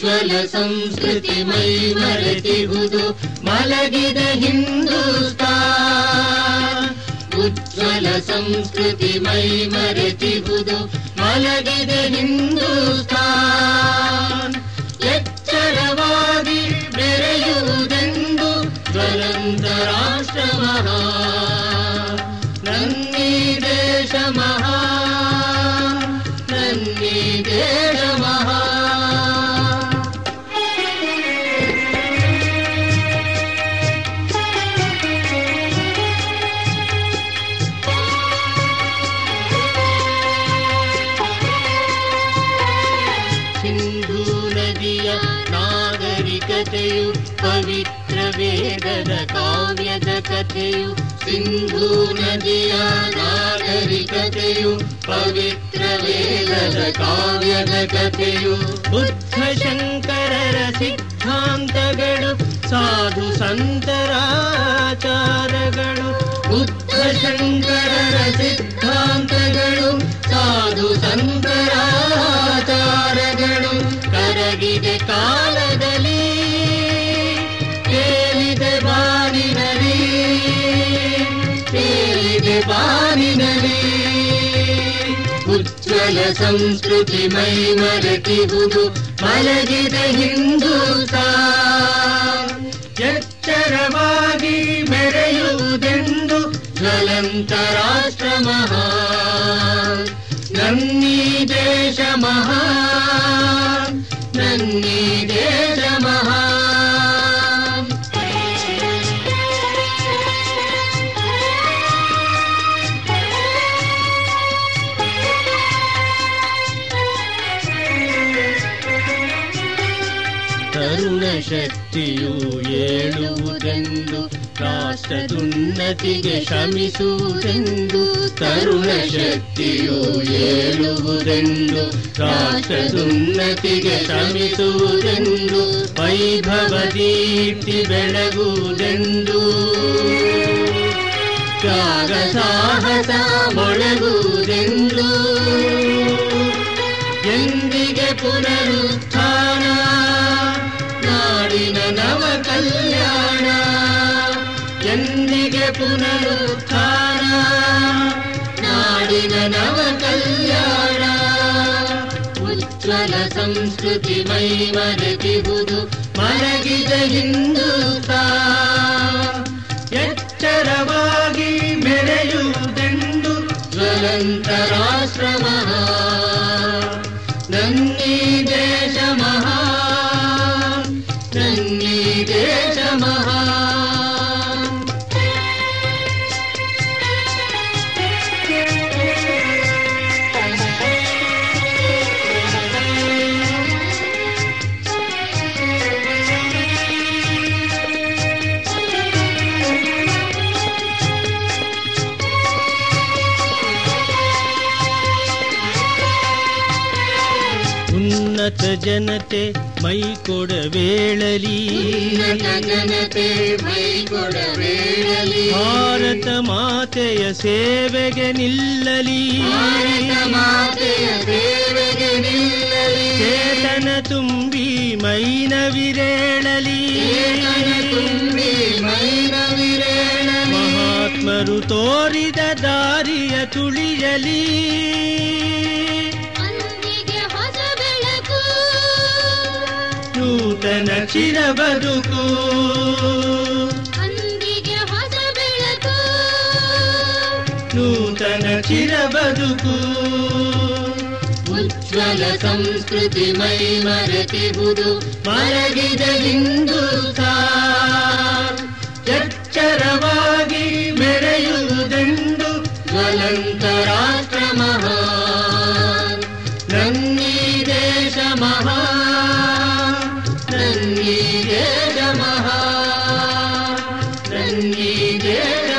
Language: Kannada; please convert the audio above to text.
ಉಜ್ವಲ ಸಂಸ್ಕೃತಿ ಮೈ ಮರೆತಿಹುದು ಮಲಗಿದ ಹಿಂದೂಸ್ತಾನ್ ಉಜ್ವಲ ಸಂಸ್ಕೃತಿ ಮೈ ಮರೆತಿಹುದು ಮಲಗಿದ ಹಿಂದೂಸ್ತಾನ್ ಎಚ್ಚರವಾಗಿ ಬೆರೆಯುವುದೆಂದು ಜ್ವಲಂತ ರಾಷ್ಟ್ರ ಮಹಾ ನನ್ನೀ ದೇಶ ಮಹಾ ನನ್ನೀ ದೇಶ ಮಹಾ ಸಿಂಧೂ ನದಿಯ ನಾಗರಿಕತೆಯು ಪವಿತ್ರ ವೇದದ ಕಾವ್ಯದ ಕಥೆಯು ಸಿಂಧೂ ನದಿಯ ನಾಗರಿಕತೆಯು ಪವಿತ್ರ ವೇದದ ಕಾವ್ಯದ ಕಥೆಯು ಬುದ್ಧ ಶಂಕರರ ಸಿದ್ಧಾಂತಗಳು ಸಾಧು ಸಂತರಾಚಾರಗಳು ಬುದ್ಧ ಶಂಕರರ ಸಿದ್ಧಾಂತಗಳು ಸಾಧು ಸಂತರಾಚಾರಗಳು ಕರಗಿದೆ ಕಾಲದಲ್ಲಿ ಕೇಳಿದೆ ಬಾನಿನಲಿ ಕೇಳಿದೆ ಬಾನಿನಲಿ ಉಜ್ವಲ ಸಂಸ್ಕೃತಿ ಮೈ ಮರೆತಿಹುದು ಮಲಗಿದೆ ಹಿಂದೂಸ್ತಾನ್ ಎಚ್ಚರವಾಗಿ ಮೆರೆಯುವುದೆಂದು ಜ್ವಲಂತ ರಾಷ್ಟ್ರ ಮಹಾ ನನ್ನೀ ದೇಶ ಮಹಾ ನನ್ನೀ ದೇಶ ಮಹಾ ತರುಣ ಶಕ್ತಿಯು ಏಳುವುದೆಂದು ರಾಷ್ಟ್ರದುನ್ನತಿಗೆ ಶ್ರಮಿಸುವುದೆಂದು ತರುಣ ಶಕ್ತಿಯು ಏಳುವುದೆಂದು ರಾಷ್ಟ್ರದುನ್ನತಿಗೆ ಶ್ರಮಿಸುವುದೆಂದು ವೈಭವ ದೀಪ್ತಿ ಬೆಳಗುವುದೆಂದು ತ್ಯಾಗ ಸಾಹಸ ಮೊಳಗುವುದೆಂದು ಎಂದಿಗೆ ಪುನರುತ್ಥಾನ ನಾಡಿನ ನವ ಕಲ್ಯಾಣ ಎಂದಿಗೆ ಪುನರುತ್ಥಾನ ನಾಡಿನ ನವ ಕಲ್ಯಾಣ ಉಜ್ವಲ ಸಂಸ್ಕೃತಿ ಮೈ ಮರೆತಿಹುದು ಮಲಗಿದ ಹಿಂದೂಸ್ತಾನ್ ಎಚ್ಚರವಾಗಿ ಮೆರೆಯುವುದೆಂದು ಜ್ವಲಂತ ರಾಷ್ಟ್ರ ಮಹಾ ನನ್ನೀ ದೇಶ ಮಹಾ ನನ್ನೀ ದೇಶ ಮಹಾ ಉನ್ನತ ಜನತೆ ಮೈ ಕೊಡವೇಳಲಿ ಉನ್ನತ ಜನತೆ ಮೈ ಕೊಡಬೇಡಲಿ ಭಾರತ ಮಾತೆಯ ಸೇವೆಗೆ ನಿಲ್ಲಲಿ ಭಾರತ ಮಾತೆಯ ಸೇವೆಗೆ ನಿಲ್ಲಲಿ ಚೇತನ ತುಂಬಿ ಮೈನವಿರೇಳಲಿ ಚೇತನ ತುಂಬಿ ಮೈನವಿರೇಳಲಿ ಮಹಾತ್ಮರು ತೋರಿದ ದಾರಿಯ ತುಳಿಯಲಿ ಅಂದಿಗೆ ಹೊಸ ಬೆಳಕು ನೂತನ ಚಿರ ಬದುಕು ಅಂದಿಗೆ ಹೊಸ ಬೆಳಕು ನೂತನ ಚಿರ ಬದುಕು ಉಜ್ವಲ ಸಂಸ್ಕೃತಿ ಮೈ ಮರೆತಿಹುದು ಮಲಗಿದ ಹಿಂದೂಸ್ತಾನ್ ಎಚ್ಚರವಾಗಿ ಮೆರೆಯುವುದೆಂದು ಜ್ವಲಂತ ರಾಷ್ಟ್ರ ಮಹಾ ನನ್ನೀ ದೇಶ ಮಹಾ ನನ್ನೀ ದೇಶ ಮಹಾ ನನ್ನೀ ದೇಶ